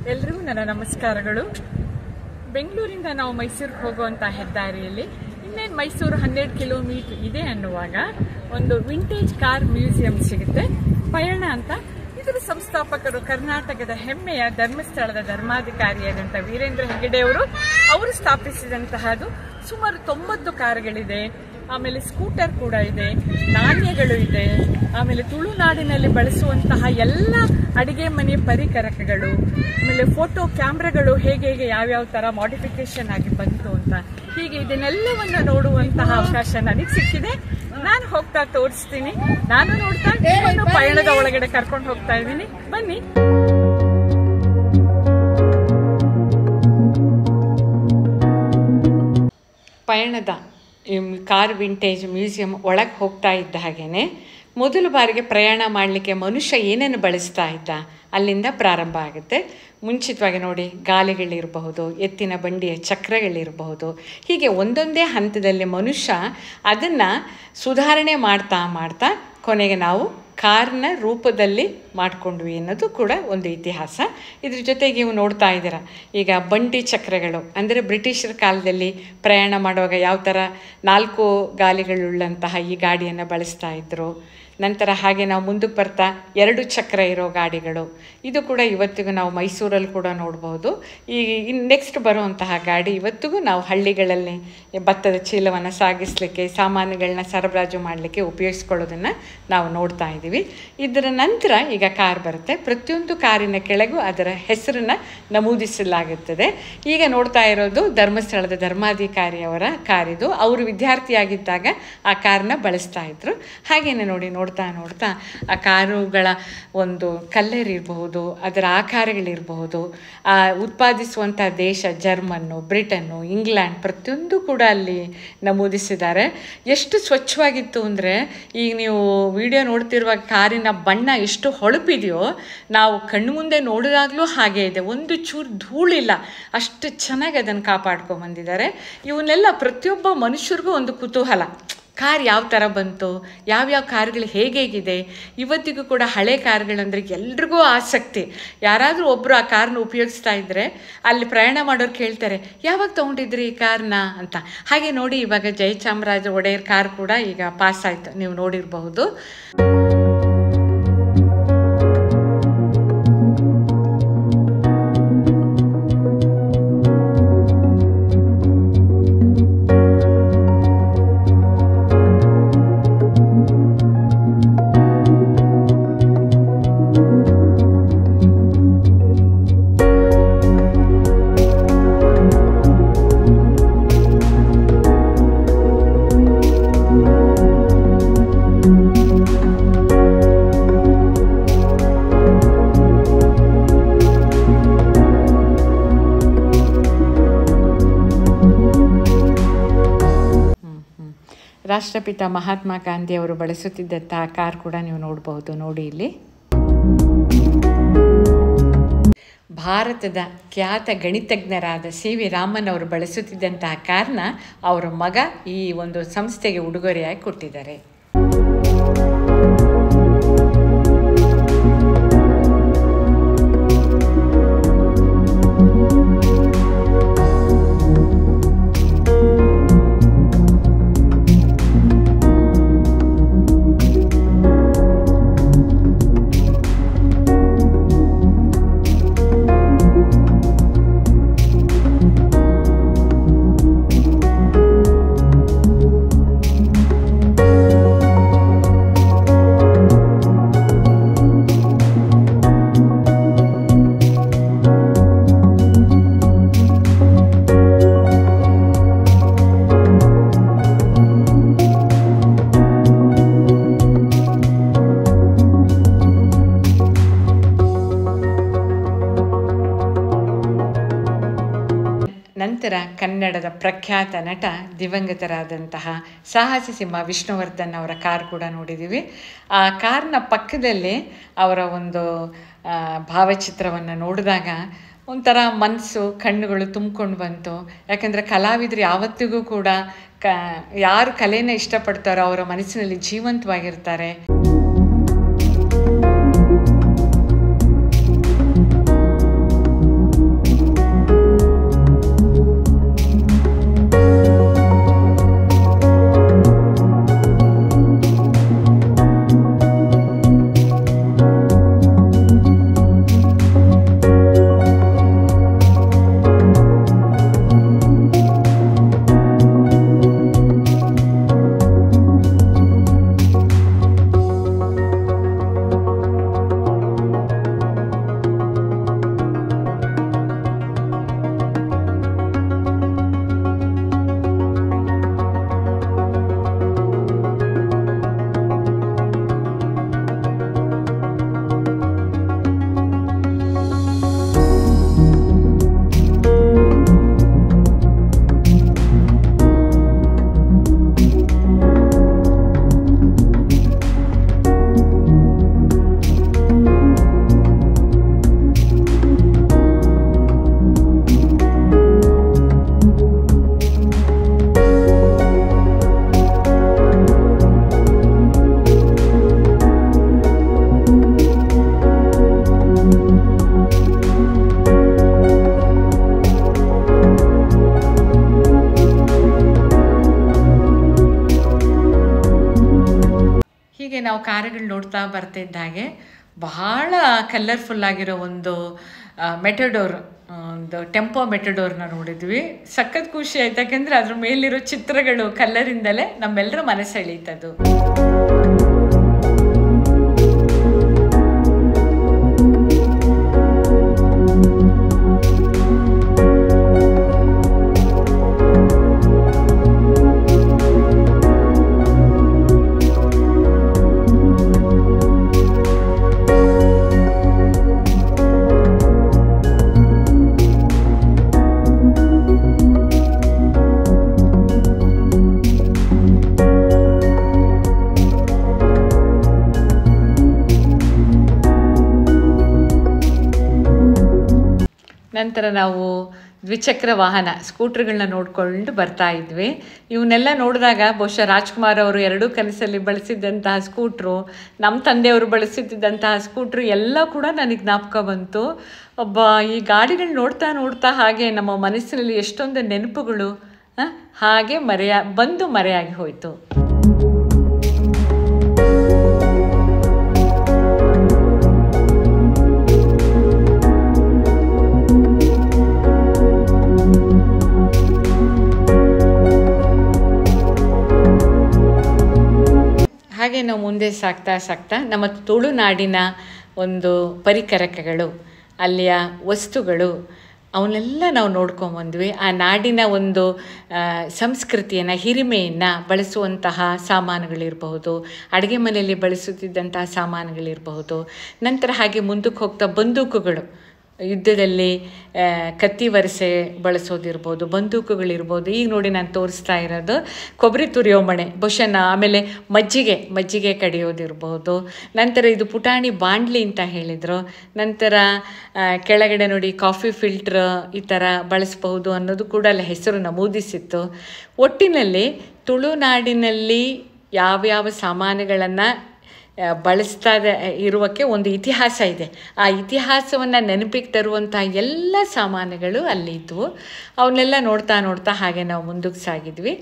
ಎಲ್ರಿಗೂ ನನ್ನ ನಮಸ್ಕಾರಗಳು ಬೆಂಗಳೂರಿಂದ ನಾವು ಮೈಸೂರಿಗೆ ಹೋಗುವಂಥ ಹೆದ್ದಾರಿಯಲ್ಲಿ ಇನ್ನೇನು ಮೈಸೂರು ಹನ್ನೆರಡು ಕಿಲೋಮೀಟರ್ ಇದೆ ಅನ್ನುವಾಗ ಒಂದು ವಿಂಟೇಜ್ ಕಾರ್ ಮ್ಯೂಸಿಯಂ ಸಿಗುತ್ತೆ ಪಯಣ ಅಂತ ಇದರ ಸಂಸ್ಥಾಪಕರು ಕರ್ನಾಟಕದ ಹೆಮ್ಮೆಯ ಧರ್ಮಸ್ಥಳದ ಧರ್ಮಾಧಿಕಾರಿಯಾದಂಥ ವೀರೇಂದ್ರ ಹೆಗಡೆ ಅವರು ಅವರು ಸ್ಥಾಪಿಸಿದಂತಹದ್ದು ಸುಮಾರು ತೊಂಬತ್ತು ಕಾರುಗಳಿದೆ ಆಮೇಲೆ ಸ್ಕೂಟರ್ ಕೂಡ ಇದೆ ನಾಣ್ಯಗಳು ಇದೆ ಆಮೇಲೆ ತುಳುನಾಡಿನಲ್ಲಿ ಬಳಸುವಂತಹ ಎಲ್ಲ ಅಡಿಗೆ ಮನೆ ಪರಿಕರಕಗಳು ಆಮೇಲೆ ಫೋಟೋ ಕ್ಯಾಮ್ರಾಗಳು ಹೇಗೆ ಹೇಗೆ ಯಾವ್ಯಾವ ತರ ಮಾಡಿಫಿಕೇಶನ್ ಆಗಿ ಬಂತು ಅಂತ ಹೀಗೆ ಇದನ್ನೆಲ್ಲವನ್ನ ನೋಡುವಂತಹ ಅವಕಾಶ ನನಗೆ ಸಿಕ್ಕಿದೆ ನಾನು ಹೋಗ್ತಾ ತೋರಿಸ್ತೀನಿ ನಾನು ನೋಡ್ತಾ ನಿಮ್ಮನ್ನು ಪಯಣದ ಒಳಗಡೆ ಕರ್ಕೊಂಡು ಹೋಗ್ತಾ ಇದ್ದೀನಿ ಬನ್ನಿ ಪಯಣದ ಈ ಕಾರ್ ವಿಂಟೇಜ್ ಮ್ಯೂಸಿಯಂ ಒಳಗೆ ಹೋಗ್ತಾ ಇದ್ದ ಹಾಗೇನೆ ಮೊದಲು ಬಾರಿಗೆ ಪ್ರಯಾಣ ಮಾಡಲಿಕ್ಕೆ ಮನುಷ್ಯ ಏನೇನು ಬಳಸ್ತಾ ಇದ್ದ ಅಲ್ಲಿಂದ ಪ್ರಾರಂಭ ಆಗುತ್ತೆ ಮುಂಚಿತವಾಗಿ ನೋಡಿ ಗಾಲಿಗಳಿರಬಹುದು ಎತ್ತಿನ ಬಂಡಿಯ ಚಕ್ರಗಳಿರಬಹುದು ಹೀಗೆ ಒಂದೊಂದೇ ಹಂತದಲ್ಲಿ ಮನುಷ್ಯ ಅದನ್ನು ಸುಧಾರಣೆ ಮಾಡ್ತಾ ಮಾಡ್ತಾ ಕೊನೆಗೆ ನಾವು ಕಾರ್ನ ರೂಪದಲ್ಲಿ ಮಾಡಿಕೊಂಡ್ವಿ ಅನ್ನೋದು ಕೂಡ ಒಂದು ಇತಿಹಾಸ ಇದ್ರ ಜೊತೆಗೆ ನೀವು ನೋಡ್ತಾ ಇದ್ದೀರ ಈಗ ಬಂಡಿ ಚಕ್ರಗಳು ಅಂದರೆ ಬ್ರಿಟಿಷರ ಕಾಲದಲ್ಲಿ ಪ್ರಯಾಣ ಮಾಡುವಾಗ ಯಾವ ಥರ ನಾಲ್ಕು ಗಾಲಿಗಳುಳ್ಳಂತಹ ಈ ಗಾಡಿಯನ್ನು ಬಳಸ್ತಾ ಇದ್ದರು ನಂತರ ಹಾಗೆ ನಾವು ಮುಂದಕ್ಕೆ ಬರ್ತಾ ಎರಡು ಚಕ್ರ ಇರೋ ಗಾಡಿಗಳು ಇದು ಕೂಡ ಇವತ್ತಿಗೂ ನಾವು ಮೈಸೂರಲ್ಲಿ ಕೂಡ ನೋಡ್ಬೋದು ಈ ಇನ್ನು ನೆಕ್ಸ್ಟ್ ಬರುವಂತಹ ಗಾಡಿ ಇವತ್ತಿಗೂ ನಾವು ಹಳ್ಳಿಗಳಲ್ಲಿ ಭತ್ತದ ಚೀಲವನ್ನು ಸಾಗಿಸಲಿಕ್ಕೆ ಸಾಮಾನುಗಳನ್ನ ಸರಬರಾಜು ಮಾಡಲಿಕ್ಕೆ ಉಪಯೋಗಿಸ್ಕೊಳ್ಳೋದನ್ನು ನಾವು ನೋಡ್ತಾ ಇದ್ದೀವಿ ಇದರ ನಂತರ ಈಗ ಕಾರ್ ಬರುತ್ತೆ ಪ್ರತಿಯೊಂದು ಕಾರಿನ ಕೆಳಗೂ ಅದರ ಹೆಸರನ್ನು ನಮೂದಿಸಲಾಗುತ್ತದೆ ಈಗ ನೋಡ್ತಾ ಇರೋದು ಧರ್ಮಸ್ಥಳದ ಧರ್ಮಾಧಿಕಾರಿಯವರ ಕಾರಿದು ಅವರು ವಿದ್ಯಾರ್ಥಿಯಾಗಿದ್ದಾಗ ಆ ಕಾರ್ನ ಬಳಸ್ತಾ ಇದ್ರು ಹಾಗೇನೆ ನೋಡಿ ನೋಡ್ತಾ ನೋಡ್ತಾ ಆ ಕಾರುಗಳ ಒಂದು ಕಲ್ಲರ್ ಇರಬಹುದು ಅದರ ಆಕಾರಗಳಿರಬಹುದು ಆ ಉತ್ಪಾದಿಸುವಂಥ ದೇಶ ಜರ್ಮನ್ನು ಬ್ರಿಟನ್ನು ಇಂಗ್ಲೆಂಡ್ ಪ್ರತಿಯೊಂದು ಕೂಡ ಅಲ್ಲಿ ನಮೂದಿಸಿದ್ದಾರೆ ಎಷ್ಟು ಸ್ವಚ್ಛವಾಗಿತ್ತು ಅಂದರೆ ಈಗ ನೀವು ವಿಡಿಯೋ ನೋಡ್ತಿರುವ ಕಾರಿನ ಬಣ್ಣ ಎಷ್ಟು ಹೊಳಪಿದೆಯೋ ನಾವು ಕಣ್ಣು ಮುಂದೆ ನೋಡಿದಾಗಲೂ ಹಾಗೆ ಇದೆ ಒಂದು ಚೂರು ಧೂಳಿಲ್ಲ ಅಷ್ಟು ಚೆನ್ನಾಗಿ ಅದನ್ನು ಕಾಪಾಡ್ಕೊಂಬಂದಿದ್ದಾರೆ ಇವನ್ನೆಲ್ಲ ಪ್ರತಿಯೊಬ್ಬ ಮನುಷ್ಯರಿಗೂ ಒಂದು ಕುತೂಹಲ ಕಾರ್ ಯಾವ ಥರ ಬಂತು ಯಾವ್ಯಾವ ಕಾರ್ಗಳು ಹೇಗೆ ಹೇಗಿದೆ ಇವತ್ತಿಗೂ ಕೂಡ ಹಳೆ ಕಾರ್ಗಳಂದರೆ ಎಲ್ರಿಗೂ ಆಸಕ್ತಿ ಯಾರಾದರೂ ಒಬ್ಬರು ಆ ಕಾರ್ನ ಉಪಯೋಗಿಸ್ತಾ ಇದ್ದರೆ ಅಲ್ಲಿ ಪ್ರಯಾಣ ಮಾಡೋರು ಕೇಳ್ತಾರೆ ಯಾವಾಗ ತೊಗೊಂಡಿದ್ರಿ ಈ ಕಾರ್ನ ಅಂತ ಹಾಗೆ ನೋಡಿ ಇವಾಗ ಜಯಚಾಮರಾಜ ಒಡೆಯರ್ ಕಾರ್ ಕೂಡ ಈಗ ಪಾಸ್ ಆಯಿತು ನೀವು ನೋಡಿರಬಹುದು ರಾಷ್ಟ್ರಪಿತ ಮಹಾತ್ಮ ಗಾಂಧಿ ಅವರು ಬಳಸುತ್ತಿದ್ದಂತಹ ಕಾರ್ ಕೂಡ ನೀವು ನೋಡಬಹುದು ನೋಡಿ ಇಲ್ಲಿ ಭಾರತದ ಖ್ಯಾತ ಗಣಿತಜ್ಞರಾದ ಸಿ ವಿ ರಾಮನ್ ಅವರು ಬಳಸುತ್ತಿದ್ದಂತಹ ಕಾರ್ನ ಅವರ ಮಗ ಈ ಒಂದು ಸಂಸ್ಥೆಗೆ ಉಡುಗೊರೆಯಾಗಿ ಕೊಟ್ಟಿದ್ದಾರೆ ನಂತರ ಕನ್ನಡದ ಪ್ರಖ್ಯಾತ ನಟ ದಿವಂಗತರಾದಂತಹ ಸಾಹಸ ಸಿಂಹ ವಿಷ್ಣುವರ್ಧನ್ ಅವರ ಕಾರ್ ಕೂಡ ನೋಡಿದ್ದೀವಿ ಆ ಕಾರ್ನ ಪಕ್ಕದಲ್ಲಿ ಅವರ ಒಂದು ಆ, ಭಾವಚಿತ್ರವನ್ನು ನೋಡಿದಾಗ ಒಂಥರ ಮನಸ್ಸು ಕಣ್ಣುಗಳು ತುಂಬ್ಕೊಂಡು ಬಂತು ಯಾಕಂದರೆ ಕಲಾವಿದರು ಯಾವತ್ತಿಗೂ ಕೂಡ ಕ ಯಾರು ಕಲೆನ ಇಷ್ಟಪಡ್ತಾರೋ ಅವರ ಮನಸ್ಸಿನಲ್ಲಿ ಜೀವಂತವಾಗಿರ್ತಾರೆ ನಾವು ಕಾರುಗಳು ನೋಡ್ತಾ ಬರ್ತಿದ್ದ ಹಾಗೆ ಬಹಳ ಕಲರ್ಫುಲ್ ಆಗಿರೋ ಒಂದು ಮೆಟಡೋರ್ ಒಂದು ಟೆಂಪೋ ಮೆಟಡೋರ್ನ ನೋಡಿದ್ವಿ ಸಖತ್ ಖುಷಿ ಆಯ್ತು ಯಾಕೆಂದರೆ ಅದ್ರ ಮೇಲಿರೋ ಚಿತ್ರಗಳು ಕಲ್ಲರಿಂದಲೇ ನಮ್ಮೆಲ್ಲರ ಮನಸ್ಸೆಳೀತದು ನಂತರ ನಾವು ದ್ವಿಚಕ್ರ ವಾಹನ ಸ್ಕೂಟ್ರ್ಗಳನ್ನ ನೋಡ್ಕೊಂಡು ಬರ್ತಾ ಇದ್ವಿ ಇವನ್ನೆಲ್ಲ ನೋಡಿದಾಗ ಬಹುಶಃ ರಾಜ್ಕುಮಾರ್ ಅವರು ಎರಡೂ ಕನಸಲ್ಲಿ ಬಳಸಿದ್ದಂತಹ ಸ್ಕೂಟ್ರು ನಮ್ಮ ತಂದೆಯವರು ಬಳಸುತ್ತಿದ್ದಂತಹ ಸ್ಕೂಟ್ರು ಎಲ್ಲ ಕೂಡ ನನಗೆ ಜ್ಞಾಪಕ ಬಂತು ಒಬ್ಬ ಈ ಗಾಡಿಗಳು ನೋಡ್ತಾ ನೋಡ್ತಾ ಹಾಗೆ ನಮ್ಮ ಮನಸ್ಸಿನಲ್ಲಿ ಎಷ್ಟೊಂದು ನೆನಪುಗಳು ಆ, ಹಾಗೆ ಮರೆಯ ಬಂದು ಮರೆಯಾಗಿ ಹೋಯಿತು ಹಾಗೆ ನಾವು ಮುಂದೆ ಸಾಗ್ತಾ ಸಾಗ್ತಾ ನಮ್ಮ ತುಳುನಾಡಿನ ಒಂದು ಪರಿಕರಕಗಳು ಅಲ್ಲಿಯ ವಸ್ತುಗಳು ಅವನ್ನೆಲ್ಲ ನಾವು ನೋಡ್ಕೊಂಬಂದ್ವಿ ಆ ನಾಡಿನ ಒಂದು ಸಂಸ್ಕೃತಿಯನ್ನು ಹಿರಿಮೆಯನ್ನು ಬಳಸುವಂತಹ ಸಾಮಾನುಗಳಿರಬಹುದು ಅಡುಗೆ ಮನೆಯಲ್ಲಿ ಬಳಸುತ್ತಿದ್ದಂತಹ ಸಾಮಾನುಗಳಿರಬಹುದು ನಂತರ ಹಾಗೆ ಮುಂದಕ್ಕೆ ಹೋಗ್ತಾ ಬಂದೂಕುಗಳು ಯುದ್ಧದಲ್ಲಿ ಆ, ಕತ್ತಿ ವರಸೆ ಬಳಸೋದಿರ್ಬೋದು ಬಂದೂಕುಗಳಿರ್ಬೋದು ಈಗ ನೋಡಿ ನಾನು ತೋರಿಸ್ತಾ ಇರೋದು ಕೊಬ್ಬರಿ ತುರಿಯೋ ಮಣೆ ಬಹುಶಃ ನಾ- ಆಮೇಲೆ ಮಜ್ಜಿಗೆ ಮಜ್ಜಿಗೆ ಕಡಿಯೋದಿರ್ಬೋದು ನಂತರ ಇದು ಪುಟಾಣಿ ಬಾಂಡ್ಲಿ ಅಂತ ಹೇಳಿದರು ನಂತರ ಆ, ಕೆಳಗಡೆ ನೋಡಿ ಕಾಫಿ ಫಿಲ್ಟ್ರ್ ಈ ಥರ ಬಳಸಬಹುದು ಅನ್ನೋದು ಕೂಡ ಅಲ್ಲಿ ಹೆಸರು ನಮೂದಿಸಿತ್ತು ಒಟ್ಟಿನಲ್ಲಿ ತುಳುನಾಡಿನಲ್ಲಿ ಯಾವ್ಯಾವ ಸಾಮಾನುಗಳನ್ನು ಆ, ಬಳಸ್ತಾ ಇದ- ಇರುವಕ್ಕೆ ಒಂದು ಇತಿಹಾಸ ಇದೆ ಆ ಇತಿಹಾಸವನ್ನು ನೆನಪಿಗೆ ತರುವಂಥ ಎಲ್ಲ ಸಾಮಾನುಗಳು ಅಲ್ಲಿ ಇದ್ವು ಅವನ್ನೆಲ್ಲ ನೋಡ್ತಾ ನೋಡ್ತಾ ಹಾಗೆ ನಾವು ಮುಂದಕ್ಕೆ ಸಾಗಿದ್ವಿ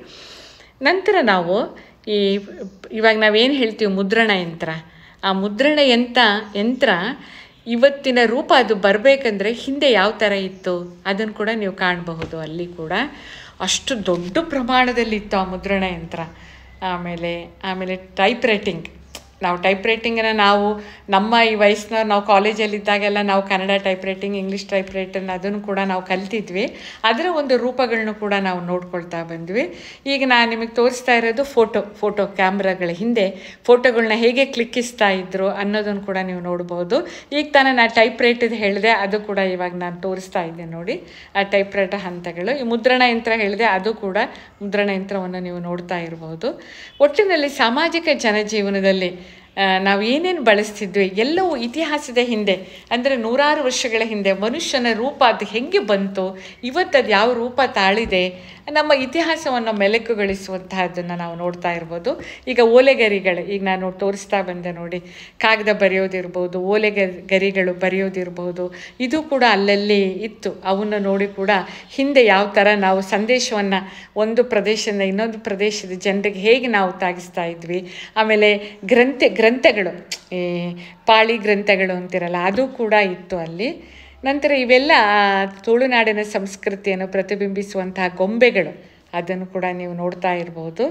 ನಂತರ ನಾವು ಈ ಇವಾಗ ನಾವೇನು ಹೇಳ್ತೀವಿ ಮುದ್ರಣ ಯಂತ್ರ ಆ ಮುದ್ರಣ ಯಂತ್ರ ಯಂತ್ರ ಇವತ್ತಿನ ರೂಪ ಅದು ಬರಬೇಕಂದ್ರೆ ಹಿಂದೆ ಯಾವ ಥರ ಇತ್ತು ಅದನ್ನು ಕೂಡ ನೀವು ಕಾಣಬಹುದು ಅಲ್ಲಿ ಕೂಡ ಅಷ್ಟು ದೊಡ್ಡ ಪ್ರಮಾಣದಲ್ಲಿತ್ತು ಆ ಮುದ್ರಣ ಯಂತ್ರ ಆಮೇಲೆ ಆಮೇಲೆ ಟೈಪ್ ರೈಟಿಂಗ್ ನಾವು ಟೈಪ್ ರೈಟಿಂಗನ್ನು ನಾವು ನಮ್ಮ ಈ ವಯಸ್ಸಿನವ್ರು ನಾವು ಕಾಲೇಜಲ್ಲಿದ್ದಾಗೆಲ್ಲ ನಾವು Kannada type writing English type writing ಅದನ್ನು ಕೂಡ ನಾವು ಕಲ್ತಿದ್ವಿ ಅದರ ಒಂದು ರೂಪಗಳನ್ನು ಕೂಡ ನಾವು ನೋಡ್ಕೊಳ್ತಾ ಬಂದ್ವಿ ಈಗ ನಾನು ನಿಮಗೆ ತೋರಿಸ್ತಾ ಇರೋದು ಫೋಟೋ ಫೋಟೋ ಕ್ಯಾಮ್ರಾಗಳ ಹಿಂದೆ ಫೋಟೋಗಳನ್ನ ಹೇಗೆ ಕ್ಲಿಕ್ಕಿಸ್ತಾ ಇದ್ರು ಅನ್ನೋದನ್ನು ಕೂಡ ನೀವು ನೋಡ್ಬೋದು ಈಗ ತಾನೇ ನಾನು ಟೈಪ್ ರೈಟದ್ ಹೇಳಿದೆ ಅದು ಕೂಡ ಇವಾಗ ನಾನು ತೋರಿಸ್ತಾ ಇದ್ದೆ ನೋಡಿ ಆ ಟೈಪ್ ರೈಟರ್ ಹಂತಗಳು ಈ ಮುದ್ರಣ ಯಂತ್ರ ಹೇಳಿದೆ ಅದು ಕೂಡ ಮುದ್ರಣ ಯಂತ್ರವನ್ನು ನೀವು ನೋಡ್ತಾ ಇರಬಹುದು ಒಟ್ಟಿನಲ್ಲಿ ಸಾಮಾಜಿಕ ಜನಜೀವನದಲ್ಲಿ ಆ, ನಾವು ಏನೇನು ಬಳಸ್ತಿದ್ವಿ ಎಲ್ಲವೂ ಇತಿಹಾಸದ ಹಿಂದೆ ಅಂದರೆ ನೂರಾರು ವರ್ಷಗಳ ಹಿಂದೆ ಮನುಷ್ಯನ ರೂಪ ಅದು ಹೆಂಗೆ ಬಂತು ಇವತ್ತು ಅದು ಯಾವ ರೂಪ ತಾಳಿದೆ ನಮ್ಮ ಇತಿಹಾಸವನ್ನು ಮೆಲುಕುಗೊಳಿಸುವಂತಹದ್ದನ್ನು ನಾವು ನೋಡ್ತಾ ಇರ್ಬೋದು ಈಗ ಓಲೆಗರಿಗಳು ಈಗ ನಾನು ತೋರಿಸ್ತಾ ಬಂದೆ ನೋಡಿ ಕಾಗದ ಬರೆಯೋದಿರ್ಬೋದು ಓಲೆ ಗರಿಗಳು ಬರೆಯೋದಿರ್ಬೋದು ಇದು ಕೂಡ ಅಲ್ಲಲ್ಲಿ ಇತ್ತು ಅವನ್ನು ನೋಡಿ ಕೂಡ ಹಿಂದೆ ಯಾವ ಥರ ನಾವು ಸಂದೇಶವನ್ನು ಒಂದು ಪ್ರದೇಶದಿಂದ ಇನ್ನೊಂದು ಪ್ರದೇಶದ ಜನರಿಗೆ ಹೇಗೆ ನಾವು ತಾಗಿಸ್ತಾ ಇದ್ವಿ ಆಮೇಲೆ ಗ್ರಂಥ ಗ್ರಂಥಗಳು ಈ ಪಾಳಿ ಗ್ರಂಥಗಳು ಅಂತಿರಲ್ಲ ಅದು ಕೂಡ ಇತ್ತು ಅಲ್ಲಿ ನಂತರ ಇವೆಲ್ಲ ಆ ತುಳುನಾಡಿನ ಸಂಸ್ಕೃತಿಯನ್ನು ಪ್ರತಿಬಿಂಬಿಸುವಂತಹ ಗೊಂಬೆಗಳು ಅದನ್ನು ಕೂಡ ನೀವು ನೋಡ್ತಾ ಇರ್ಬೋದು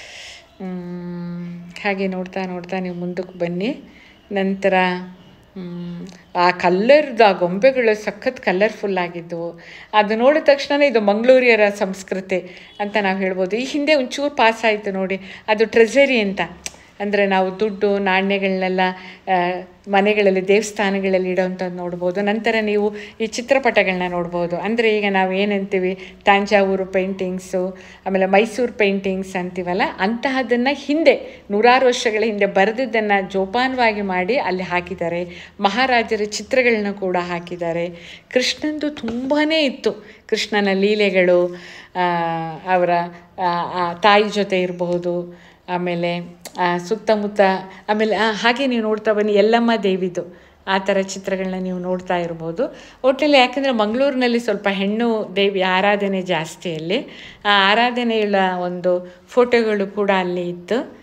ಮ್, ಹಾಗೆ ನೋಡ್ತಾ ನೋಡ್ತಾ ನೀವು ಮುಂದಕ್ಕೆ ಬನ್ನಿ ನಂತರ ಮ್, ಆ ಕಲ್ಲರ್ದು ಆ ಗೊಂಬೆಗಳು ಸಖತ್ ಕಲರ್ಫುಲ್ ಆಗಿದ್ದವು ಅದು ನೋಡಿದ ತಕ್ಷಣ ಇದು ಮಂಗಳೂರಿಯರ ಸಂಸ್ಕೃತಿ ಅಂತ ನಾವು ಹೇಳ್ಬೋದು ಈ ಹಿಂದೆ ಒಂಚೂರು ಪಾಸ್ ಆಯಿತು ನೋಡಿ ಅದು ಟ್ರೆಸರಿ ಅಂತ ಅಂದರೆ ನಾವು ದುಡ್ಡು ನಾಣ್ಯಗಳನ್ನೆಲ್ಲ ಆ, ಮನೆಗಳಲ್ಲಿ ದೇವಸ್ಥಾನಗಳಲ್ಲಿ ಇಡೋವಂಥದ್ದು ನೋಡ್ಬೋದು ನಂತರ ನೀವು ಈ ಚಿತ್ರಪಟಗಳನ್ನ ನೋಡ್ಬೋದು ಅಂದರೆ ಈಗ ನಾವು ಏನಂತೀವಿ ತಾಂಜಾವೂರು ಪೇಂಟಿಂಗ್ಸು ಆಮೇಲೆ ಮೈಸೂರು ಪೇಂಟಿಂಗ್ಸ್ ಅಂತೀವಲ್ಲ ಅಂತಹದನ್ನು ಹಿಂದೆ ನೂರಾರು ವರ್ಷಗಳ ಹಿಂದೆ ಬರೆದಿದ್ದನ್ನು ಜೋಪಾನವಾಗಿ ಮಾಡಿ ಅಲ್ಲಿ ಹಾಕಿದ್ದಾರೆ ಮಹಾರಾಜರ ಚಿತ್ರಗಳನ್ನ ಕೂಡ ಹಾಕಿದ್ದಾರೆ ಕೃಷ್ಣಂದು ತುಂಬಾ ಇತ್ತು ಕೃಷ್ಣನ ಲೀಲೆಗಳು ಆ, ಅವರ ಆ, ಆ ತಾಯಿ ಜೊತೆ ಇರಬಹುದು ಆಮೇಲೆ ಆ, ಸುತ್ತಮುತ್ತ ಆಮೇಲೆ ಆ, ಹಾಗೆ ನೀವು ನೋಡ್ತಾ ಬನ್ನಿ ಯಲ್ಲಮ್ಮ ದೇವಿದು ಆ ಥರ ಚಿತ್ರಗಳನ್ನ ನೀವು ನೋಡ್ತಾ ಇರ್ಬೋದು ಒಟ್ಟಿನಲ್ಲಿ ಯಾಕಂದರೆ ಮಂಗಳೂರಿನಲ್ಲಿ ಸ್ವಲ್ಪ ಹೆಣ್ಣು ದೇವಿ ಆರಾಧನೆ ಜಾಸ್ತಿ ಅಲ್ಲಿ ಆ ಆರಾಧನೆಗಳ ಒಂದು ಫೋಟೋಗಳು ಕೂಡ ಅಲ್ಲಿ ಇತ್ತು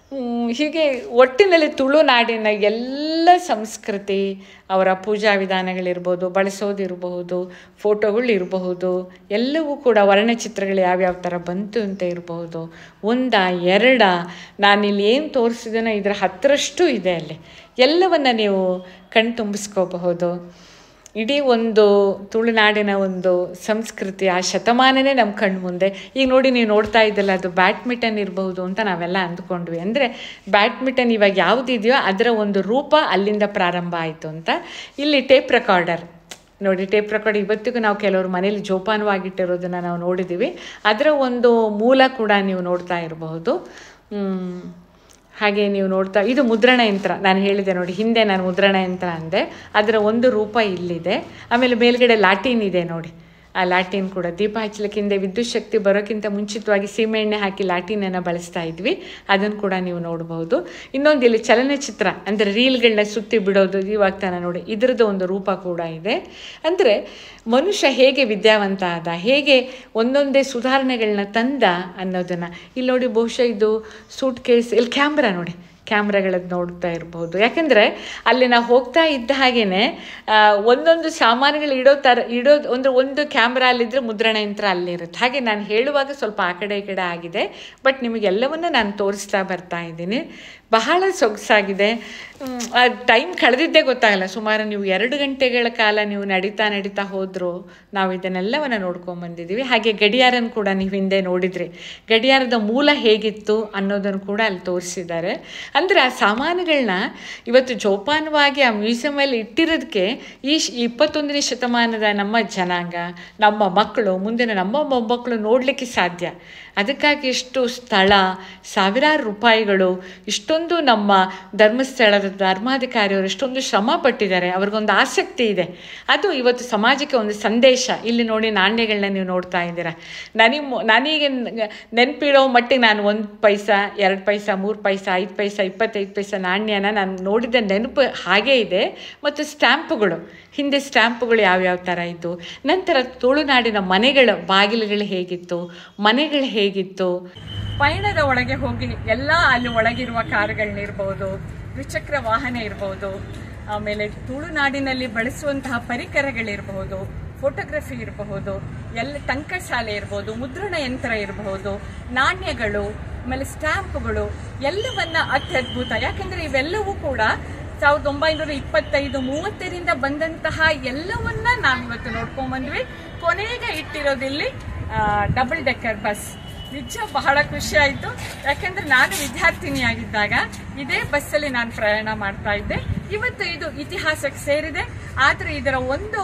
ಮ್, ಹೀಗೆ ಒಟ್ಟಿನಲ್ಲಿ ತುಳುನಾಡಿನ ಎಲ್ಲ ಸಂಸ್ಕೃತಿ ಅವರ ಪೂಜಾ ವಿಧಾನಗಳಿರ್ಬೋದು ಬಳಸೋದಿರಬಹುದು ಫೋಟೋಗಳಿರಬಹುದು ಎಲ್ಲವೂ ಕೂಡ ವರ್ಣಚಿತ್ರಗಳು ಯಾವ್ಯಾವ ಥರ ಬಂತು ಅಂತ ಇರಬಹುದು ಒಂದ ಎರಡ ನಾನಿಲ್ಲಿ ಏನು ತೋರಿಸಿದನೋ ಇದರ ಹತ್ತರಷ್ಟು ಇದೆ ಅಲ್ಲಿ ಎಲ್ಲವನ್ನು ನೀವು ಕಣ್ ತುಂಬಿಸ್ಕೋಬಹುದು ಇಡೀ ಒಂದು ತುಳುನಾಡಿನ ಒಂದು ಸಂಸ್ಕೃತಿ ಆ ಶತಮಾನನೇ ನಮ್ಮ ಕಣ್ಣು ಮುಂದೆ ಈಗ ನೋಡಿ ನೀವು ನೋಡ್ತಾ ಇದ್ದಲ್ಲ ಅದು ಬ್ಯಾಡ್ಮಿಂಟನ್ ಇರಬಹುದು ಅಂತ ನಾವೆಲ್ಲ ಅಂದ್ಕೊಂಡ್ವಿ ಅಂದರೆ ಬ್ಯಾಡ್ಮಿಂಟನ್ ಇವಾಗ ಯಾವುದಿದೆಯೋ ಅದರ ಒಂದು ರೂಪ ಅಲ್ಲಿಂದ ಪ್ರಾರಂಭ ಆಯಿತು ಅಂತ ಇಲ್ಲಿ ಟೇಪ್ ರೆಕಾರ್ಡರ್ ನೋಡಿ ಟೇಪ್ ರೆಕಾರ್ಡ್ ಇವತ್ತಿಗೂ ನಾವು ಕೆಲವರು ಮನೇಲಿ ಜೋಪಾನವಾಗಿಟ್ಟಿರೋದನ್ನು ನಾವು ನೋಡಿದ್ದೀವಿ ಅದರ ಒಂದು ಮೂಲ ಕೂಡ ನೀವು ನೋಡ್ತಾ ಇರಬಹುದು ಮ್, ಹಾಗೆ ನೀವು ನೋಡ್ತಾ ಇದು ಮುದ್ರಣ ಯಂತ್ರ ನಾನು ಹೇಳಿದೆ ನೋಡಿ ಹಿಂದೆ ನಾನು ಮುದ್ರಣ ಯಂತ್ರ ಅಂದೆ ಅದರ ಒಂದು ರೂಪ ಇಲ್ಲಿದೆ ಆಮೇಲೆ ಮೇಲ್ಗಡೆ ಲಾಟಿನ್ ಇದೆ ನೋಡಿ ಆ ಲಾಟಿನ್ ಕೂಡ ದೀಪ ಹಚ್ಚಲಿಕ್ಕೆ ಹಿಂದೆ ವಿದ್ಯುತ್ ಶಕ್ತಿ ಬರೋಕ್ಕಿಂತ ಮುಂಚಿತವಾಗಿ ಸೀಮೆಎಣ್ಣೆ ಹಾಕಿ ಲಾಟಿನನ್ನು ಬಳಸ್ತಾ ಇದ್ವಿ ಅದನ್ನು ಕೂಡ ನೀವು ನೋಡ್ಬೋದು ಇನ್ನೊಂದು ಇಲ್ಲಿ ಚಲನಚಿತ್ರ ಅಂದರೆ ರೀಲ್ಗಳನ್ನ ಸುತ್ತಿ ಬಿಡೋದು ಇವಾಗ ತಾನ ನೋಡಿ ಇದರದ್ದು ಒಂದು ರೂಪ ಕೂಡ ಇದೆ ಅಂದರೆ ಮನುಷ್ಯ ಹೇಗೆ ವಿದ್ಯಾವಂತ ಆದ ಹೇಗೆ ಒಂದೊಂದೇ ಸುಧಾರಣೆಗಳನ್ನ ತಂದ ಅನ್ನೋದನ್ನು ಇಲ್ಲಿ ನೋಡಿ ಬಹುಶಃ ಇದು ಸೂಟ್ ಕೇಸ್ ಇಲ್ಲಿ ಕ್ಯಾಮ್ರಾ ನೋಡಿ ಕ್ಯಾಮ್ರಾಗಳದ್ದು ನೋಡ್ತಾ ಇರ್ಬೋದು ಯಾಕಂದರೆ ಅಲ್ಲಿ ನಾವು ಹೋಗ್ತಾ ಇದ್ದ ಹಾಗೇನೆ ಆ, ಒಂದೊಂದು ಸಾಮಾನುಗಳು ಇಡೋ ಥರ ಇಡೋದು ಒಂದು ಒಂದು ಕ್ಯಾಮ್ರಾ ಅಲ್ಲಿದ್ದರೆ ಮುದ್ರಣ ಯಂತ್ರ ಅಲ್ಲಿರುತ್ತೆ ಹಾಗೆ ನಾನು ಹೇಳುವಾಗ ಸ್ವಲ್ಪ ಆ ಕಡೆ ಈ ಕಡೆ ಆಗಿದೆ ಬಟ್ ನಿಮಗೆಲ್ಲವನ್ನು ನಾನು ತೋರಿಸ್ತಾ ಬರ್ತಾ ಇದ್ದೀನಿ ಬಹಳ ಸೊಗಸಾಗಿದೆ ಟೈಮ್ ಕಳೆದಿದ್ದೇ ಗೊತ್ತಾಗಲ್ಲ ಸುಮಾರು ನೀವು ಎರಡು ಗಂಟೆಗಳ ಕಾಲ ನೀವು ನಡೀತಾ ನಡೀತಾ ಹೋದ್ರು ನಾವು ಇದನ್ನೆಲ್ಲವನ್ನು ನೋಡ್ಕೊಂಡು ಬಂದಿದ್ದೀವಿ ಹಾಗೆ ಗಡಿಯಾರನ ಕೂಡ ನೀವು ಹಿಂದೆ ನೋಡಿದ್ರಿ ಗಡಿಯಾರದ ಮೂಲ ಹೇಗಿತ್ತು ಅನ್ನೋದನ್ನು ಕೂಡ ಅಲ್ಲಿ ತೋರಿಸಿದ್ದಾರೆ ಅಂದರೆ ಆ ಸಾಮಾನುಗಳನ್ನ ಇವತ್ತು ಜೋಪಾನವಾಗಿ ಆ ಮ್ಯೂಸಿಯಮಲ್ಲಿ ಇಟ್ಟಿರೋದಕ್ಕೆ ಈ ಶ್- ಈ ಇಪ್ಪತ್ತೊಂದನೇ ಶತಮಾನದ ನಮ್ಮ ಜನಾಂಗ ನಮ್ಮ ಮಕ್ಕಳು ಮುಂದಿನ ನಮ್ಮ ಮೊಮ್ಮಕ್ಕಳು ನೋಡಲಿಕ್ಕೆ ಸಾಧ್ಯ ಅದಕ್ಕಾಗಿ ಎಷ್ಟು ಸ್ಥಳ ಸಾವಿರಾರು ರೂಪಾಯಿಗಳು ಇಷ್ಟೊಂದು ನಮ್ಮ ಧರ್ಮಸ್ಥಳದ ಧರ್ಮಾಧಿಕಾರಿಯವರು ಎಷ್ಟೊಂದು ಶ್ರಮ ಪಟ್ಟಿದ್ದಾರೆ ಅವ್ರಿಗೊಂದು ಆಸಕ್ತಿ ಇದೆ ಅದು ಇವತ್ತು ಸಮಾಜಕ್ಕೆ ಒಂದು ಸಂದೇಶ ಇಲ್ಲಿ ನೋಡಿ ನಾಣ್ಯಗಳನ್ನ ನೀವು ನೋಡ್ತಾ ಇದ್ದೀರಾ ನನಗೆ ಮೊ- ನನಗೆ ನ- ನೆನಪಿಡೋ ಮಟ್ಟಿಗೆ ನಾನು ಒಂದು ಪೈಸಾ ಎರಡು ಪೈಸಾ ಮೂರು ಪೈಸಾ ಐದು ಪೈಸಾ ಇಪ್ಪತ್ತೈದು ಪೈಸಾ ನಾಣ್ಯನ ನಾನು ನೋಡಿದ ನೆನಪು ಹಾಗೇ ಇದೆ ಮತ್ತು ಸ್ಟ್ಯಾಂಪುಗಳು ಹಿಂದೆ ಸ್ಟ್ಯಾಂಪುಗಳು ಯಾವ್ಯಾವ ಥರ ಇತ್ತು ನಂತರ ತುಳುನಾಡಿನ ಮನೆಗಳ ಬಾಗಿಲುಗಳು ಹೇಗಿತ್ತು ಮನೆಗಳು ಹೇಗಿತ್ತು ಪಯಣದ ಒಳಗೆ ಹೋಗಿ ಎಲ್ಲ ಅಲ್ಲಿ ಒಳಗಿರುವ ಕಾರುಗಳನ್ನಿರ್ಬೋದು ದ್ವಿಚಕ್ರ ವಾಹನ ಇರ್ಬೋದು ಆಮೇಲೆ ತುಳುನಾಡಿನಲ್ಲಿ ಬಳಸುವಂತಹ ಪರಿಕರಗಳಿರಬಹುದು ಫೋಟೋಗ್ರಫಿ ಇರಬಹುದು ಎಲ್ಲ ಟಂಕಶಾಲೆ ಇರ್ಬೋದು ಮುದ್ರಣ ಯಂತ್ರ ಇರಬಹುದು ನಾಣ್ಯಗಳು ಆಮೇಲೆ ಸ್ಟ್ಯಾಂಪ್ಗಳು ಎಲ್ಲವನ್ನ ಅತ್ಯದ್ಭುತ ಯಾಕಂದ್ರೆ ಇವೆಲ್ಲವೂ ಕೂಡ ಸಾವಿರದ ಒಂಬೈನೂರ ಇಪ್ಪತ್ತೈದು ಮೂವತ್ತರಿಂದ ಬಂದಂತಹ ಎಲ್ಲವನ್ನ ನಾವಿವತ್ತು ನೋಡ್ಕೊಂಡ್ ಬಂದ್ವಿ ಕೊನೆಗೆ ಇಟ್ಟಿರೋದಿಲ್ಲಿ ಡಬಲ್ ಡೆಕ್ಕರ್ ಬಸ್ ನಿಜ ಬಹಳ ಖುಷಿ ಆಯಿತು ಯಾಕಂದ್ರೆ ನಾನು ವಿದ್ಯಾರ್ಥಿನಿಯಾಗಿದ್ದಾಗ ಇದೇ ಬಸ್ಸಲ್ಲಿ ನಾನು ಪ್ರಯಾಣ ಮಾಡ್ತಾ ಇದ್ದೆ ಇವತ್ತು ಇದು ಇತಿಹಾಸಕ್ಕೆ ಸೇರಿದೆ ಆದ್ರೆ ಇದರ ಒಂದು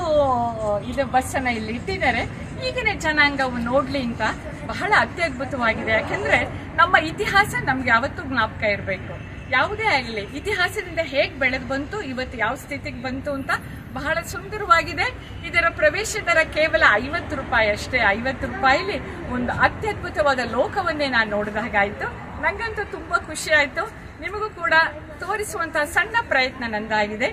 ಇದು ಬಸ್ಸನ್ನ ಇಲ್ಲಿ ಇಟ್ಟಿದ್ದಾರೆ ಈಗಿನ ಜನಾಂಗವು ನೋಡ್ಲಿ ಅಂತ ಬಹಳ ಅತ್ಯದ್ಭುತವಾಗಿದೆ ಯಾಕಂದ್ರೆ ನಮ್ಮ ಇತಿಹಾಸ ನಮ್ಗೆ ಯಾವತ್ತೂ ಜ್ಞಾಪಕ ಇರಬೇಕು ಯಾವುದೇ ಆಗಲಿ ಇತಿಹಾಸದಿಂದ ಹೇಗೆ ಬೆಳೆದು ಬಂತು ಇವತ್ತು ಯಾವ ಸ್ಥಿತಿಗೆ ಬಂತು ಅಂತ ಬಹಳ ಸುಂದರವಾಗಿದೆ ಇದರ ಪ್ರವೇಶ ದರ ಕೇವಲ ಐವತ್ತು ರೂಪಾಯಿ ಅಷ್ಟೇ ಐವತ್ತು ರೂಪಾಯಿಲಿ ಒಂದು ಅತ್ಯದ್ಭುತವಾದ ಲೋಕವನ್ನೇ ನಾನು ನೋಡಿದ ಹಾಗಾಯ್ತು ನಂಗಂತೂ ತುಂಬಾ ಖುಷಿ ಆಯ್ತು ನಿಮಗೂ ಕೂಡ ತೋರಿಸುವಂತಹ ಸಣ್ಣ ಪ್ರಯತ್ನ ನಂದಾಗಿದೆ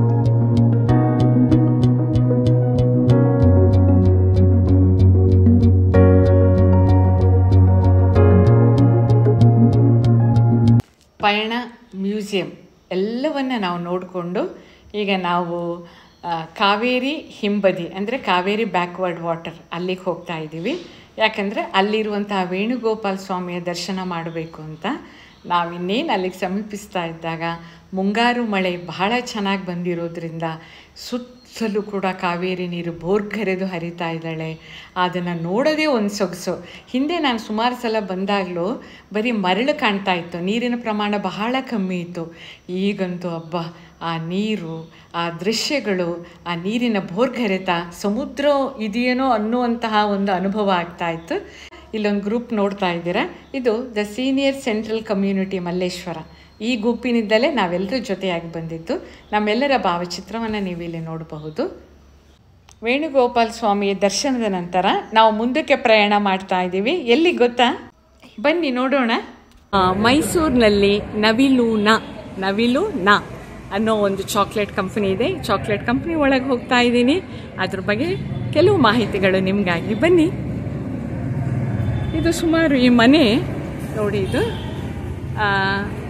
ಪಯಣ ಮ್ಯೂಸಿಯಂ ಎಲ್ಲವನ್ನು ನಾವು ನೋಡಿಕೊಂಡು ಈಗ ನಾವು ಆ, ಕಾವೇರಿ ಹಿಂಬದಿ ಅಂದರೆ ಕಾವೇರಿ ಬ್ಯಾಕ್ವರ್ಡ್ ವಾಟರ್ ಅಲ್ಲಿಗೆ ಹೋಗ್ತಾ ಇದ್ದೀವಿ ಯಾಕಂದರೆ ಅಲ್ಲಿರುವಂತಹ ವೇಣುಗೋಪಾಲ ಸ್ವಾಮಿಯ ದರ್ಶನ ಮಾಡಬೇಕು ಅಂತ ನಾವಿನ್ನೇನು ಅಲ್ಲಿಗೆ ಸಮೀಪಿಸ್ತಾ ಇದ್ದಾಗ ಮುಂಗಾರು ಮಳೆ ಬಹಳ ಚೆನ್ನಾಗಿ ಬಂದಿರೋದ್ರಿಂದ ಸುತ್ತಲೂ ಕೂಡ ಕಾವೇರಿ ನೀರು ಬೋರ್ಗರೆದು ಹರಿತಾ ಇದ್ದಾಳೆ ಅದನ್ನು ನೋಡೋದೇ ಒಂದು ಸೊಗಸು ಹಿಂದೆ ನಾನು ಸುಮಾರು ಸಲ ಬಂದಾಗಲೂ ಬರೀ ಮರಳು ಕಾಣ್ತಾ ಇತ್ತು ನೀರಿನ ಪ್ರಮಾಣ ಬಹಳ ಕಮ್ಮಿ ಇತ್ತು ಈಗಂತೂ ಹಬ್ಬ ಆ ನೀರು ಆ ದೃಶ್ಯಗಳು ಆ ನೀರಿನ ಬೋರ್ಗರೆತ ಸಮುದ್ರ ಇದೆಯೇನೋ ಅನ್ನುವಂತಹ ಒಂದು ಅನುಭವ ಆಗ್ತಾ ಇತ್ತು ಇಲ್ಲೊಂದು ಗ್ರೂಪ್ ನೋಡ್ತಾ ಇದ್ದೀರಾ ಇದು the senior central community Malleshwara ಈ ಗುಂಪಿನಿಂದಲೇ ನಾವೆಲ್ಲರೂ ಜೊತೆಯಾಗಿ ಬಂದಿದ್ದು ನಮ್ಮೆಲ್ಲರ ಭಾವಚಿತ್ರವನ್ನು ನೀವು ಇಲ್ಲಿ ನೋಡಬಹುದು ವೇಣುಗೋಪಾಲ ಸ್ವಾಮಿಯ ದರ್ಶನದ ನಂತರ ನಾವು ಮುಂದಕ್ಕೆ ಪ್ರಯಾಣ ಮಾಡ್ತಾ ಇದ್ದೀವಿ ಎಲ್ಲಿ ಗೊತ್ತಾ ಬನ್ನಿ ನೋಡೋಣ ಆ, ಮೈಸೂರಿನಲ್ಲಿ ನವಿಲೂನ ನವಿಲು ನ ಅನ್ನೋ ಒಂದು ಚಾಕ್ಲೇಟ್ ಕಂಪನಿ ಇದೆ ಈ ಚಾಕ್ಲೇಟ್ ಕಂಪನಿ ಒಳಗೆ ಹೋಗ್ತಾ ಇದ್ದೀನಿ ಅದ್ರ ಬಗ್ಗೆ ಕೆಲವು ಮಾಹಿತಿಗಳು ನಿಮಗಾಗಿ ಬನ್ನಿ ಇದು ಸುಮಾರು ಈ ಮನೆ ನೋಡಿ ಇದು ಆ,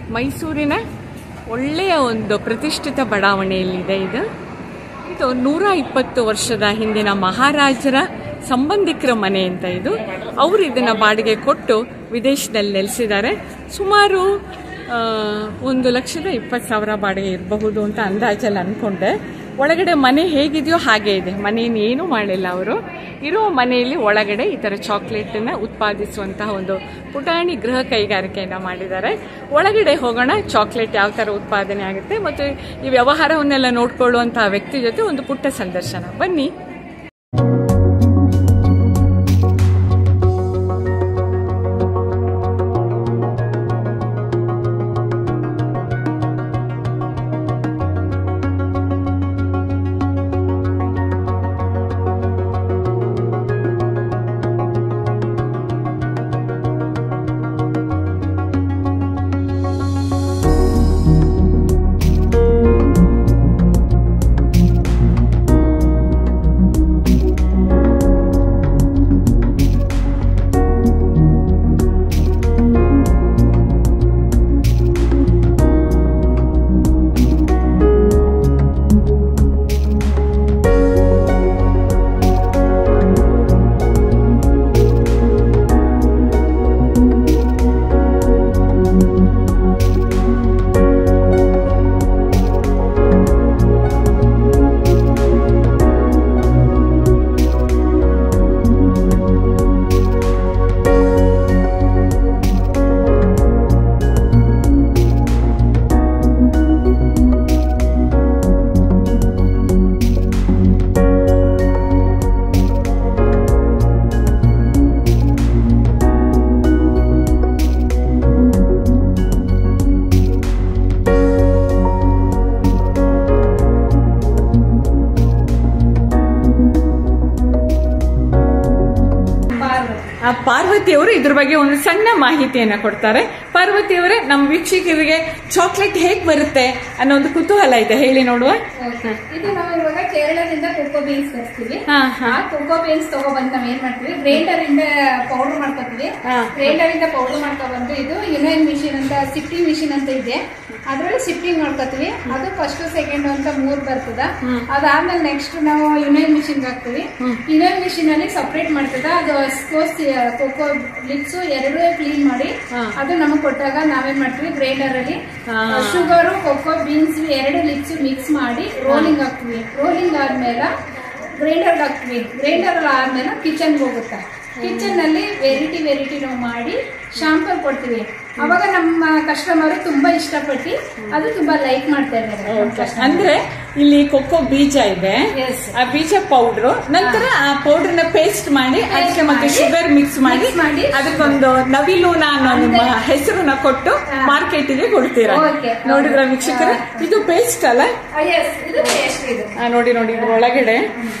ಮೈಸೂರಿನ ಒಳ್ಳೆಯ ಒಂದು ಪ್ರತಿಷ್ಠಿತ ಬಡಾವಣೆಯಲ್ಲಿದೆ ಇದು ಇದು ನೂರ ಇಪ್ಪತ್ತು ವರ್ಷದ ಹಿಂದಿನ ಮಹಾರಾಜರ ಸಂಬಂಧಿಕರ ಮನೆ ಅಂತ ಇದು ಅವರು ಇದನ್ನ ಬಾಡಿಗೆ ಕೊಟ್ಟು ವಿದೇಶದಲ್ಲಿ ನೆಲೆಸಿದ್ದಾರೆ ಸುಮಾರು ಆ, ಒಂದು ಲಕ್ಷದ ಇಪ್ಪತ್ತು ಸಾವಿರ ಬಾಡಿಗೆ ಇರಬಹುದು ಅಂತ ಅಂದಾಜಲ್ಲಿ ಅನ್ಕೊಂಡೆ ಒಳಗಡೆ ಮನೆ ಹೇಗಿದೆಯೋ ಹಾಗೆ ಇದೆ ಮನೆಯನ್ನು ಏನೂ ಮಾಡಿಲ್ಲ ಅವರು ಇರೋ ಮನೆಯಲ್ಲಿ ಒಳಗಡೆ ಈ ಥರ ಚಾಕ್ಲೇಟನ್ನು ಉತ್ಪಾದಿಸುವಂತಹ ಒಂದು ಪುಟಾಣಿ ಗೃಹ ಕೈಗಾರಿಕೆಯನ್ನು ಮಾಡಿದ್ದಾರೆ ಒಳಗಡೆ ಹೋಗೋಣ ಚಾಕ್ಲೇಟ್ ಯಾವ ಥರ ಉತ್ಪಾದನೆ ಆಗುತ್ತೆ ಮತ್ತು ಈ ವ್ಯವಹಾರವನ್ನೆಲ್ಲ ನೋಡ್ಕೊಳ್ಳುವಂತಹ ವ್ಯಕ್ತಿ ಜೊತೆ ಒಂದು ಪುಟ್ಟ ಸಂದರ್ಶನ ಬನ್ನಿ ಆ ಪಾರ್ವತಿಯವರು ಇದ್ರ ಬಗ್ಗೆ ಒಂದು ಸಣ್ಣ ಮಾಹಿತಿಯನ್ನ ಕೊಡ್ತಾರೆ ಪಾರ್ವತಿಯವರೇ ನಮ್ಮ ವೀಕ್ಷಕರಿಗೆ ಚಾಕ್ಲೇಟ್ ಹೇಗ್ ಬರುತ್ತೆ ಅನ್ನೋ ಒಂದು ಕುತೂಹಲ ಇದೆ ಹೇಳಿ ನೋಡುವ ಓಕೆ. ಇದು ನಾವು ಇವಾಗ ಕೇರಳದಿಂದ ಕೋಕೋ ಬೀನ್ಸ್ ತರಿಸ್ತೀವಿ ಹಾ, ಹಾ. ಆ ಕೋಕೋ ಬೀನ್ಸ್ ತಗೊಬಂದ್ ನಾವ್ ಏನ್ ಮಾಡ್ತೀವಿ ಗ್ರೈಂಡರ್ ಇಂದ ಪೌಡರ್ ಮಾಡ್ಕೊತೀವಿ ಹಾ. ಗ್ರೈಂಡರ್ ಇಂದ ಪೌಡರ್ ಮಾಡ್ಕೊಬಂದು ಇದು ಯುನೈನ್ ಮಿಷಿನ್ ಅಂತ ಸಿಫ್ಟಿಂಗ್ ಮಿಷಿನ್ ಅಂತ ಇದೆ ಅದ್ರಲ್ಲಿ ಶಿಫ್ಟಿಂಗ್ ಮಾಡ್ಕೊತೀವಿ ಅದು ಫಸ್ಟ್ ಸೆಕೆಂಡ್ ಅಂತ ಮೂರ್ ಬರ್ತದ ಅದಾದ್ಮೇಲೆ ನೆಕ್ಸ್ಟ್ ನಾವು ಯುನೈನ್ ಮಿಷಿನ್ ಹಾಕ್ತಿವಿ ಯುನೈನ್ ಮಿಷಿನ್ ಅಲ್ಲಿ ಸಪರೇಟ್ ಮಾಡ್ತದ ಅದು ಕೋಕೋ ಲಿಪ್ಸ್ ಎರಡೂ ಕ್ಲೀನ್ ಮಾಡಿ ಹಾ. ಅದು ನಮಗ್ ಕೊಟ್ಟಾಗ ನಾವೇನ್ ಮಾಡ್ತೀವಿ ಗ್ರೈಂಡರ್ ಅಲ್ಲಿ ಹಾ. ಶುಗರು ಕೊಕ್ಕೋ ಬೀನ್ಸ್ ಎರಡು ಲಿಪ್ಸ್ ಮಿಕ್ಸ್ ಮಾಡಿ ರೋಲಿಂಗ್ ಹಾಕ್ತಿವಿ ರೋಲಿಂಗ್ ಆದ್ಮೇಲೆ ಗ್ರೈಂಡರ್ ಹಾಕ್ತಿವಿ ಗ್ರೈಂಡರ್ ಆದ್ಮೇಲೆ ಕಿಚನ್ ಹೋಗುತ್ತೆ ಕಿಚನ್ ನಲ್ಲಿ ವೆರೈಟಿ ವೆರೈಟಿ ನಾವು ಮಾಡಿ ಶಾಂಪಲ್ ಕೊಡ್ತೀವಿ ಅವಾಗ ನಮ್ಮ ಕಸ್ಟಮರ್ ತುಂಬಾ ಇಷ್ಟಪಟ್ಟು ಅದು ತುಂಬಾ ಲೈಕ್ ಮಾಡ್ತಾ ಇದ್ದಾರೆ ನಮ್ಮ customer. ಅಂದ್ರೆ ಇಲ್ಲಿ ಕೊಕ್ಕೋ ಬೀಜ ಇದೆ Yes. ಆ ಬೀಜ ಪೌಡ್ರು ನಂತರ ಆ ಪೌಡರ್ ನ ಪೇಸ್ಟ್ ಮಾಡಿ ಅದಕ್ಕೆ ಮತ್ತೆ ಮಾಡಿ, ಶುಗರ್ ಮಿಕ್ಸ್ ಮಾಡಿ mix ಮಾಡಿ, ಅದಕ್ಕೊಂದು ನವಿಲೂನ ಅನ್ನೋ ನಿಮ್ಮ ಅಂತೆ. ಹೆಸರನ್ನ ಕೊಟ್ಟು ಹಾ. ಮಾರ್ಕೆಟಿಗೆ ಕೊಡ್ತೀರಾ Okay. ನೋಡಿದ್ರ ವೀಕ್ಷಕರೇ ಇದು ಪೇಸ್ಟ್ ಅಲ್ಲ ಆ, yes, ಇದು ಟೇಸ್ಟ್ ಇದು ಆ, ನೋಡಿ ನೋಡಿ ಇದ್ರ ಒಳಗಡೆ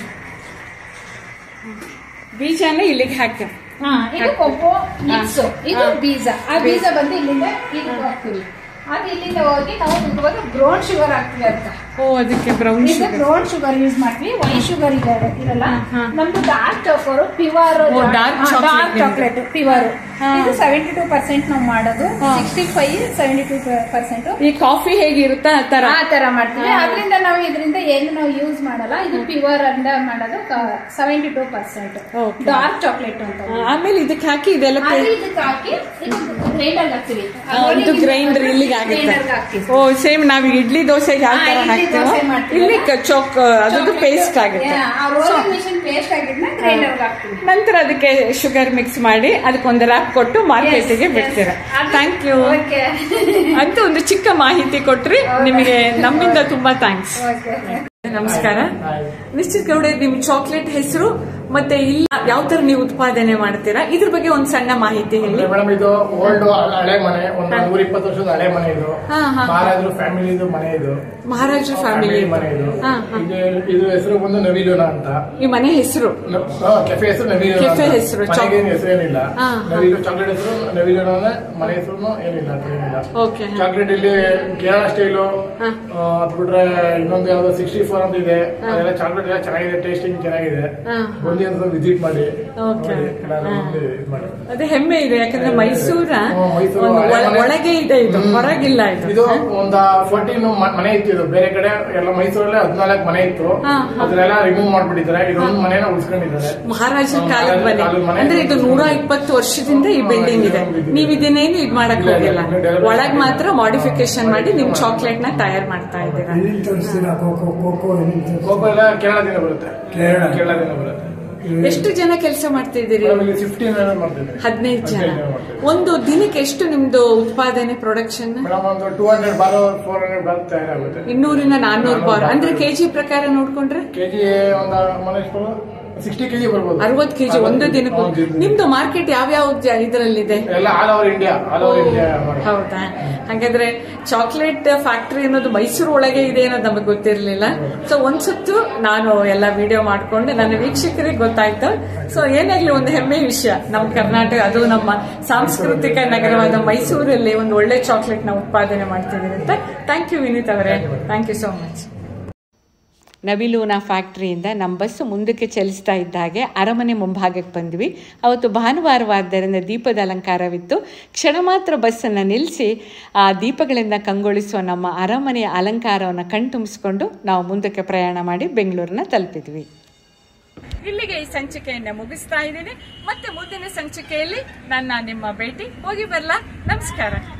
ಬೀಜನ ಇಲ್ಲಿಗೆ ಹಾಕ ಹಾ, ಇದು ಕೊಕ್ಕೋ ಮಿಕ್ಸ್ ಇದು ಹಾ. ಬೀಜ ಆ ಬೀಜ ಬಂದು ಇಲ್ಲಿಂದ ಇಲ್ಲಿಗೆ ಹಾಕ್ತಿವಿ ಅದು ಇಲ್ಲಿಂದ ಹೋಗಿ ನಾವು ಇವಾಗ ಬ್ರೌನ್ ಶುಗರ್ ಹಾಕ್ತಿವಿ ಅಂತ ಓ ಅದಕ್ಕೆ ಬ್ರೌನ್ ಇದು ಶುಗರ್ ಬ್ರೌನ್ ಶುಗರ್ ಯೂಸ್ ಮಾಡ್ತೀವಿ ವೈಟ್ ಶುಗರ್ ಇದೆ ಇರಲ್ಲ ಹಾ. ನಮ್ದು ಡಾರ್ಕ್ ಚಾಕೋರು ಪ್ಯೂರ್ ಓ, dark chocolate ಡಾರ್ಕ್ ನಿಮ್ದು. ಚಾಕ್ಲೇಟ್ ಪ್ಯೂರ್ ಹಾ. ಇದು ಸೆವೆಂಟಿ ಟೂ ಪರ್ಸೆಂಟ್ ನಾವು ಮಾಡೋದು ಹಾ. Sixty five seventy two percent ಈ ಕಾಫಿ ಹೇಗಿರುತ್ತಾ ಆ ತರ ಆ ತರ ಮಾಡ್ತೀವಿ ಅದರಿಂದ ನಾವು ಇದರಿಂದ ಏನು ನಾವು ಯೂಸ್ ಮಾಡಲ್ಲ ಇದು ಪ್ಯೂರ್ ಅಂದ ಮಾಡೋದು seventy two percent Okay. Dark chocolate ಅಂತ ಆ, ಆಮೇಲೆ ಇದಕ್ಕೆ ಹಾಕಿ ಇದೆಲ್ಲ ಅದು ಪೇ- ಇದಕ್ಕೆ ಹಾಕಿ ಇದು ಗ್ರೈಂಡರ್ ಹಾಕ್ತಿವಿ ಆ, ಇದು ಗ್ರೈಂಡರ್ ಇಲ್ಲಿಗೆ ಆಗುತ್ತೆ ಗ್ರೈಂಡರ್ಗೆ ಹಾಕ್ತಿವಿ ಓ ಸೇಮ್ ನಾವೀಗ ಇಡ್ಲಿ ದೋಸೆಗೆ ಯಾವ ಹಾ, ತರ ಇಡ್ಲಿ ಹಾಕ್ತೀವೋ ದೋಸೆ ಮಾಡ್ತೀವಲ್ಲ? ಇಲ್ಲಿ ಕ- ಚೌಕ್ ಅದಕ್ಕೆ ಪೇಸ್ಟ್ ಆಗುತ್ತೆ ಆ ರೋಲಿಂಗ್ ಮಿಷಿನ್ ಪೇಸ್ಟ್ ಆಗಿದ್ನ ಗ್ರೈಂಡರ್ಗೆ ಹಾಕ್ತಿವಿ ನಂತರ ಅದಕ್ಕೆ ಶುಗರ್ ಮಿಕ್ಸ್ ಮಾಡಿ ಅದಕ್ಕೊಂದು ರ್ಯಾಪ್ ಕೊಟ್ಟು ಮಾರ್ಕೆಟಿಗೆ ಬಿಡ್ತೀರಾ ಥ್ಯಾಂಕ್ ಯು ಓಕೆ ಅಂತ ಒಂದು ಚಿಕ್ಕ ಮಾಹಿತಿ ಕೊಟ್ರಿ ನಿಮಗೆ ನಮ್ಮಿಂದ ತುಂಬಾ ಥ್ಯಾಂಕ್ಸ್ ಓಕೆ ನಮಸ್ಕಾರ ನಿಶ್ಚಿತ್ ಗೌಡೆ ನಿಮ್ ಚಾಕ್ಲೇಟ್ ಹೆಸರು ಮತ್ತೆ ಇಲ್ಲಿ ಯಾವ ತರ ನೀವು ಉತ್ಪಾದನೆ ಮಾಡ್ತೀರಾ ಇದ್ರ ಬಗ್ಗೆ ಒಂದ್ ಸಣ್ಣ ಮಾಹಿತಿ ಹೇಳಿ ಮೇಡಮ್ ಇದು ಓಲ್ಡ್ ಹಳೆ ಮನೆ ಒಂದು ನೂರ ಇಪ್ಪತ್ತು ವರ್ಷದ ಹಳೆ ಮನೆ ಇದು ಹಾ, ಹಾ. ಮಹಾರಾಜರು ಫ್ಯಾಮಿಲಿದು ಮನೆ ಇದು ಮಹಾರಾಜರ ಫ್ಯಾಮಿಲಿ ಮನೆ ಇದು ಹಾ, ಹಾ. ಇದು- ಇದು ಹೆಸರು ಬಂದು ನವಿಲುನ ಅಂತ ಈ ಮನೆ ಹೆಸರು ನ- ಹಾ, ಕೆಫೆ ಹೆಸರು ನವಿಲುನ ಕೆಫೆ ಅಂತ. ಹೆಸರು, ಮನೆಗೇನು ಹೆಸರು ಏನಿಲ್ಲ ಹಾ, ಹಾ. ನವಿಲು ಚಾಕ್ಲೇಟ್ ಹೆಸರು ನವಿಲುನ ಅಂದ್ರೆ ಮನೆ ಹೆಸರು ಏನಿಲ್ಲ ಅಂತ ಏನಿಲ್ಲ ಓಕೆ ಚಾಕ್ಲೇಟ್ ಇಲ್ಲಿ ಕೇರಳ ಸ್ಟೈಲು ಹಾ. ಅದ್ ಬಿಟ್ರೆ ಇನ್ನೊಂದು ಯಾವ್ದೋ ಸಿಕ್ಸ್ಟಿ ಫೋರ್ ಅಂತ ಇದೆ ಅದೆಲ್ಲ ಚಾಕ್ಲೇಟ್ ಎಲ್ಲ ಚೆನ್ನಾಗಿದೆ ಟೇಸ್ಟಿಂಗ್ ಚೆನ್ನಾಗಿದೆ ಹಾ. ಬಂದು ಅಂತ ವಿಸಿಟ್ ಮಾಡಿ Okay. ನೋಡಿ, ಎಲ್ಲರೂ ಬಂದು ಇದ್ ಮಾಡಿ ಅದೇ ಹೆಮ್ಮೆ ಇದೆ ಯಾಕಂದ್ರೆ ಮೈಸೂರ ಹ್ಮ್, ಮೈಸೂರು ಒಂದು ಹಳೆ ಒಳ- ಮನೆ. ಒಳಗೆ ಇದೆ ಇದು ಹೊರಗಿಲ್ಲ ಇದು ಇದು ಒಂದ ಫೋರ್ಟೀನ್ ಮನೆ ಇತ್ತು ಇದು ಬೇರೆ ಕಡೆ ಎಲ್ಲ ಮೈಸೂರಲ್ಲೇ ಹದಿನಾಲ್ಕು ಮನೆ ಇತ್ತು ಹಾ, ಹಾ. ಅದನ್ನೆಲ್ಲ ರಿಮೂವ್ ಮಾಡ್ಬಿಟ್ಟಿದ್ದಾರೆ ಇದೊಂದು ಮನೆನ ಉಳಿಸ್ಕೊಂಡಿದ್ದಾರೆ ಮಹಾರಾಜರ ಹ್ಮ್, ಕಾಲದ ಮನೆ ಕಾಲದ ಮನೆ. ಅಂದ್ರೆ ಇದು ನೂರ ಇಪ್ಪತ್ತು ವರ್ಷದಿಂದ ಈ ಬಿಲ್ಡಿಂಗ್ ಇದೆ ನೀವು ಇದನ್ನೇನು ಇದ್ ಮಾಡಕ್ ಇಲ್ಲ, ಇಲ್ಲ, ಹೋಗಿಲ್ಲ ಇನ್ನು develop ಒಳಗ್ ಮಾತ್ರ ಮಾಡಿಫಿಕೇಶನ್ ಮಾಡಿ ನಿಮ್ ಚಾಕ್ಲೇಟ್ ನ ತಯಾರು ಮಾಡ್ತಾ ಇದ್ದೀರಾ ಏನೇನು ತೋರಿಸ್ತೀರಾ ಖೋಖೋ ಖೋಖೋ ಏನೇನು ತೋರಿಸ್ತೀರಾ ಕೋಪ ಎಲ್ಲ ಕೇರಳದಿಂದ ಬರುತ್ತೆ ಕೇರಳ. ಕೇರಳದಿಂದ ಬರುತ್ತೆ ಎಷ್ಟು ಜನ ಕೆಲಸ ಮಾಡ್ತಿದ್ದೀರಿ ಮೇಡಮ್ ಇಲ್ಲಿ ಫಿಫ್ಟೀನ್ ಮಾಡ್ತಿದ್ದೀವಿ ಹದಿನೈದು ಜನ ಮಾಡ್ತಿದ್ದೀವಿ. ಒಂದು ದಿನಕ್ಕೆ ಎಷ್ಟು ನಿಮ್ದು ಉತ್ಪಾದನೆ ಪ್ರೊಡಕ್ಷನ್ ಮೇಡಮ್ ಒಂದು ಟೂ ಹಂಡ್ರೆಡ್ ಬಾರೋ ಫೋರ್ ಹಂಡ್ರೆಡ್ ಬಾರ್ ತಯಾರಾಗುತ್ತೆ ಇನ್ನೂರಿಂದ ನಾನ್ನೂರು ಬಾರ್ ಅಂದ್ರೆ ಕೆಜಿ ಪ್ರಕಾರ ನೋಡ್ಕೊಂಡ್ರೆ ಕೆಜಿ ಒಂದು ಮನೆ ಸಿಕ್ಸ್ಟಿ ಕೆಜಿ ಬರ್ಬೋದು ಅರವತ್ತು ಕೆಜಿ ಒಂದು ದಿನಕ್ಕೂ ಒಂದು ದಿನಕ್ಕೆ. ನಿಮ್ದು ಮಾರ್ಕೆಟ್ ಯಾವ್ಯಾವ ಜ- ಇದ್ರಲ್ಲಿದೆ ಎಲ್ಲ all over India all over India ಹೌದಾ ಹಾಗಾದ್ರೆ ಚಾಕ್ಲೇಟ್ ಫ್ಯಾಕ್ಟರಿ ಅನ್ನೋದು ಮೈಸೂರು ಒಳಗೆ ಇದೆ ಅನ್ನೋದು ನಮಗೆ ಗೊತ್ತಿರಲಿಲ್ಲ ಸೊ ಒಂದ್ಸತ್ತು ನಾನು ಎಲ್ಲ ವಿಡಿಯೋ ಮಾಡ್ಕೊಂಡು ನನ್ನ ವೀಕ್ಷಕರಿಗೆ ಗೊತ್ತಾಯ್ತು ಸೊ ಏನಾಗ್ಲಿ ಒಂದು ಹೆಮ್ಮೆ ವಿಷಯ ನಮ್ಮ ಕರ್ನಾಟಕ ಅದು ನಮ್ಮ ಸಾಂಸ್ಕೃತಿಕ ನಗರವಾದ ಮೈಸೂರಲ್ಲಿ ಒಂದು ಒಳ್ಳೆ ಚಾಕ್ಲೇಟ್ ನ ಉತ್ಪಾದನೆ ಮಾಡ್ತಿದ್ದೀವಿ ಅಂತ ಥ್ಯಾಂಕ್ ಯು ವಿನೀತ್ ಅವರೇ ಥ್ಯಾಂಕ್ ಯು ಸೋ ಮಚ್ ನವಿಲೂನ ಫ್ಯಾಕ್ಟ್ರಿಯಿಂದ ನಮ್ಮ ಬಸ್ಸು ಮುಂದಕ್ಕೆ ಚಲಿಸ್ತಾ ಇದ್ದ ಹಾಗೆ ಅರಮನೆ ಮುಂಭಾಗಕ್ಕೆ ಬಂದ್ವಿ ಅವತ್ತು ಭಾನುವಾರವಾದ್ದರಿಂದ ದೀಪದ ಅಲಂಕಾರವಿತ್ತು ಕ್ಷಣ ಮಾತ್ರ ಬಸ್ಸನ್ನು ನಿಲ್ಲಿಸಿ ಆ ದೀಪಗಳಿಂದ ಕಂಗೊಳಿಸುವ ನಮ್ಮ ಅರಮನೆಯ ಅಲಂಕಾರವನ್ನು ಕಣ್ತುಂಬಿಸ್ಕೊಂಡು ನಾವು ಮುಂದಕ್ಕೆ ಪ್ರಯಾಣ ಮಾಡಿ ಬೆಂಗಳೂರನ್ನ ತಲುಪಿದ್ವಿ ಇಲ್ಲಿಗೆ ಈ ಸಂಚಿಕೆಯನ್ನು ಮುಗಿಸ್ತಾ ಇದ್ದೀನಿ ಮತ್ತೆ ಮುಂದಿನ ಸಂಚಿಕೆಯಲ್ಲಿ ನನ್ನ ನಿಮ್ಮ ಭೇಟಿ ಹೋಗಿ ಬರಲಾ ನಮಸ್ಕಾರ